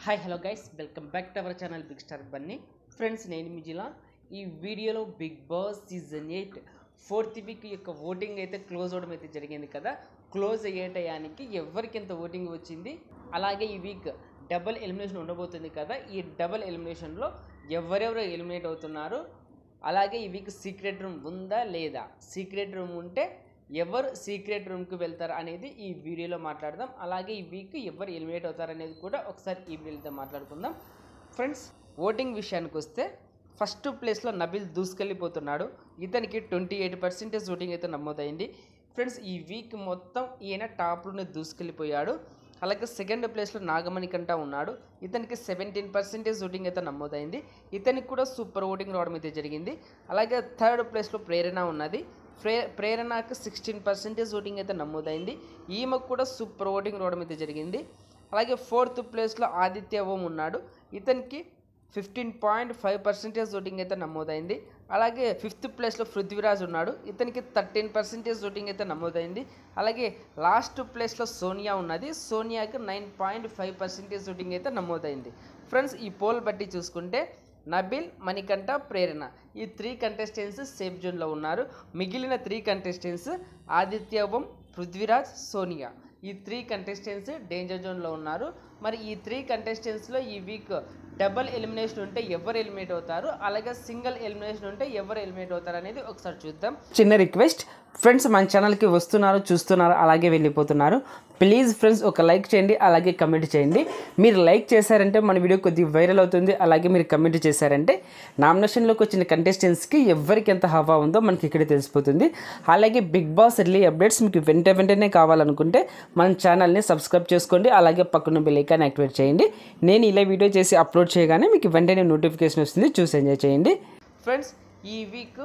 hi hello guys welcome back to our channel big star Bunny friends నేను మిజిలా ఈ వీడియోలో Big Boss season eight fourth week యొక్క voting అయితే క్లోజ్ అవడం అయితే జరిగింది కదా క్లోజ్ అయ్యే టయానికి ఎవరికి ఎంత ఓటింగ్ వచ్చింది అలాగే ఈ వీక్ డబుల్ ఎలిమినేషన్ ఉండబోతుంది కదా ఈ డబుల్ ఎలిమినేషన్లో ఎవరెవరు ఎలిమినేట్ అవుతున్నారు అలాగే ఈ వీక్ సీక్రెట్ రూమ్ ఉందా లేదా సీక్రెట్ రూమ్ ఉంటే ఎవరు సీక్రెట్ రూమ్కి వెళ్తారు అనేది ఈ వీడియోలో మాట్లాడదాం అలాగే ఈ వీక్ ఎవరు ఎలిమినేట్ అవుతారు అనేది కూడా ఒకసారి ఈ వీడియోతో మాట్లాడుకుందాం ఫ్రెండ్స్ ఓటింగ్ విషయానికి వస్తే ఫస్ట్ ప్లేస్లో నబిల్ దూసుకెళ్ళిపోతున్నాడు ఇతనికి ట్వంటీ ఎయిట్ పర్సెంటేజ్ ఓటింగ్ అయితే నమోదైంది ఫ్రెండ్స్ ఈ వీక్ మొత్తం ఈయన టాప్లోనే దూసుకెళ్ళిపోయాడు అలాగే సెకండ్ ప్లేస్లో నాగమణి కంట ఉన్నాడు ఇతనికి సెవెంటీన్ పర్సెంటేజ్ ఓటింగ్ అయితే నమోదైంది ఇతనికి కూడా సూపర్ ఓటింగ్ రావడం అయితే జరిగింది అలాగే థర్డ్ ప్లేస్లో ప్రేరణ ఉన్నది ప్రే ప్రేరణకు సిక్స్టీన్ పర్సెంటేజ్ ఓటింగ్ అయితే నమోదైంది ఈమెకు కూడా సూపర్ ఓటింగ్ రావడం అయితే జరిగింది అలాగే ఫోర్త్ ప్లేస్లో ఆదిత్య ఓం ఉన్నాడు ఇతనికి fifteen point five percentage voting అయితే నమోదైంది అలాగే ఫిఫ్త్ ప్లేస్లో పృథ్వీరాజ్ ఉన్నాడు ఇతనికి థర్టీన్ పర్సెంటేజ్ ఓటింగ్ అయితే నమోదైంది అలాగే లాస్ట్ ప్లేస్లో సోనియా ఉన్నది సోనియాకి nine point five percentage voting అయితే నమోదైంది ఫ్రెండ్స్ ఈ పోల్ బట్టి చూసుకుంటే నబిల్ మణికంఠ ప్రేరణ ఈ త్రీ కంటెస్టెంట్స్ సేఫ్ జోన్లో ఉన్నారు మిగిలిన త్రీ కంటెస్టెంట్స్ ఆదిత్యవం పృథ్వీరాజ్ సోనియా ఈ త్రీ కంటెస్టెంట్స్ డేంజర్ జోన్లో ఉన్నారు మరి ఈ త్రీ కంటెస్టెంట్స్లో ఈ వీక్ డబుల్ ఎలిమినేషన్ ఉంటే ఎవరు ఎలిమినేట్ అవుతారు అలాగే సింగిల్ ఎలిమినేషన్ ఉంటే ఎవరు ఎలిమినేట్ అవుతారు అనేది ఒకసారి చూద్దాం చిన్న రిక్వెస్ట్ ఫ్రెండ్స్ మన ఛానల్కి వస్తున్నారు చూస్తున్నారు అలాగే వెళ్ళిపోతున్నారు ప్లీజ్ ఫ్రెండ్స్ ఒక లైక్ చేయండి అలాగే కమెంట్ చేయండి మీరు లైక్ చేశారంటే మన వీడియో కొద్దిగా వైరల్ అవుతుంది అలాగే మీరు కమెంట్ చేశారంటే నామినేషన్లోకి వచ్చిన కంటెస్టెంట్స్కి ఎవరికి ఎంత హవా ఉందో మనకి ఇక్కడ తెలిసిపోతుంది అలాగే బిగ్ బాస్ రిలీ అప్డేట్స్ మీకు వెంట వెంటనే కావాలనుకుంటే మన ఛానల్ని సబ్స్క్రైబ్ చేసుకోండి అలాగే పక్కన బెల్ ఐకాన్ యాక్టివేట్ చేయండి నేను ఇలా వీడియో చేసి అప్లోడ్ చేయగానే మీకు వెంటనే నోటిఫికేషన్ వస్తుంది చూసి ఎంజాయ్ చేయండి ఫ్రెండ్స్ ఈ week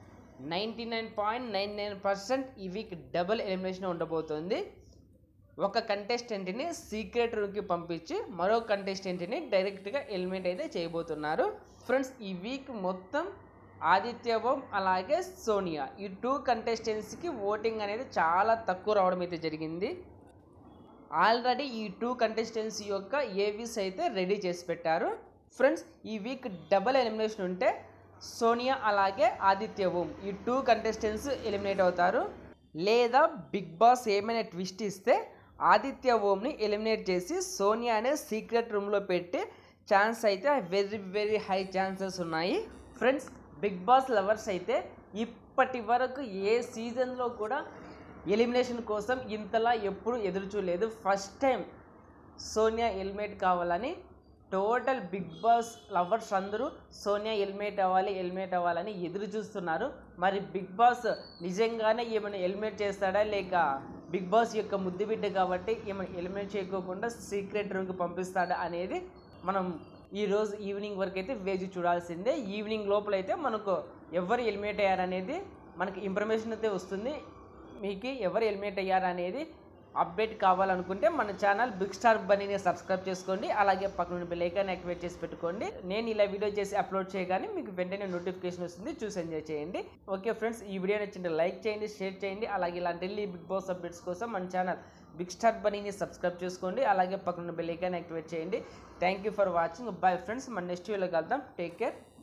ninety nine point nine nine percent ఈ వీక్ డబుల్ ఎలిమినేషన్ ఉండబోతుంది ఒక కంటెస్టెంట్ని సీక్రెట్ రూమ్కి పంపించి మరో కంటెస్టెంట్ని డైరెక్ట్గా ఎలిమినేట్ అయితే చేయబోతున్నారు ఫ్రెండ్స్ ఈ వీక్ మొత్తం ఆదిత్యవం అలాగే సోనియా ఈ టూ కంటెస్టెంట్స్కి ఓటింగ్ అనేది చాలా తక్కువ రావడం అయితే జరిగింది ఆల్రెడీ ఈ టూ కంటెస్టెంట్స్ యొక్క ఏవీస్ అయితే రెడీ చేసి పెట్టారు ఫ్రెండ్స్ ఈ వీక్ డబల్ ఎలిమినేషన్ ఉంటే సోనియా అలాగే ఆదిత్య ఓం ఈ టూ కంటెస్టెంట్స్ ఎలిమినేట్ అవుతారు లేదా బిగ్ బాస్ ఏమైనా ట్విస్ట్ ఇస్తే ఆదిత్య ఓంని ఎలిమినేట్ చేసి సోనియా అనే సీక్రెట్ రూమ్లో పెట్టి ఛాన్స్ అయితే వెరీ వెరీ హై ఛాన్సెస్ ఉన్నాయి ఫ్రెండ్స్ బిగ్ బాస్ లవర్స్ అయితే ఇప్పటి వరకు ఏ సీజన్లో కూడా ఎలిమినేషన్ కోసం ఇంతలా ఎప్పుడు ఎదురు చూడలేదు ఫస్ట్ టైం సోనియా ఎలిమినేట్ కావాలని టోటల్ బిగ్ బాస్ లవర్స్ అందరూ సోనియా ఎలిమినేట్ అవ్వాలి ఎలిమినేట్ అవ్వాలని ఎదురు చూస్తున్నారు మరి బిగ్ బాస్ నిజంగానే ఏమైనా ఎలిమినేట్ చేస్తాడా లేక బిగ్ బాస్ యొక్క ముద్దు బిడ్డ కాబట్టి ఏమైనా ఎలిమినేట్ చేయకోకుండా సీక్రెట్ రూమ్కి పంపిస్తాడా అనేది మనం ఈ రోజు ఈవినింగ్ వరకు అయితే వేచి చూడాల్సిందే ఈవినింగ్ లోపల అయితే మనకు ఎవరు ఎలిమినేట్ అయ్యారనేది మనకి ఇన్ఫర్మేషన్ అయితే వస్తుంది మీకు ఎవరు ఎలిమినేట్ అయ్యారు అనేది అప్డేట్ కావాలనుకుంటే మన ఛానల్ బిగ్ స్టార్ బనీని సబ్స్క్రైబ్ చేసుకోండి అలాగే పక్కన బెల్ ఐకాన్ యాక్టివేట్ చేసి పెట్టుకోండి నేను ఇలా వీడియో చేసి అప్లోడ్ చేయగానే మీకు వెంటనే నోటిఫికేషన్ వస్తుంది చూసి ఎంజాయ్ చేయండి ఓకే ఫ్రెండ్స్ ఈ వీడియో నచ్చింటే లైక్ చేయండి షేర్ చేయండి అలాగే ఇలాంటి బిగ్ బాస్ అప్డేట్స్ కోసం మన ఛానల్ బిగ్ స్టార్ బనీని సబ్స్క్రైబ్ చేసుకోండి అలాగే పక్కన బెల్ ఐకాన్ యాక్టివేట్ చేయండి thank you for watching bye friends మన నెక్స్ట్ వీడియోలో కలుద్దాం టేక్ కేర్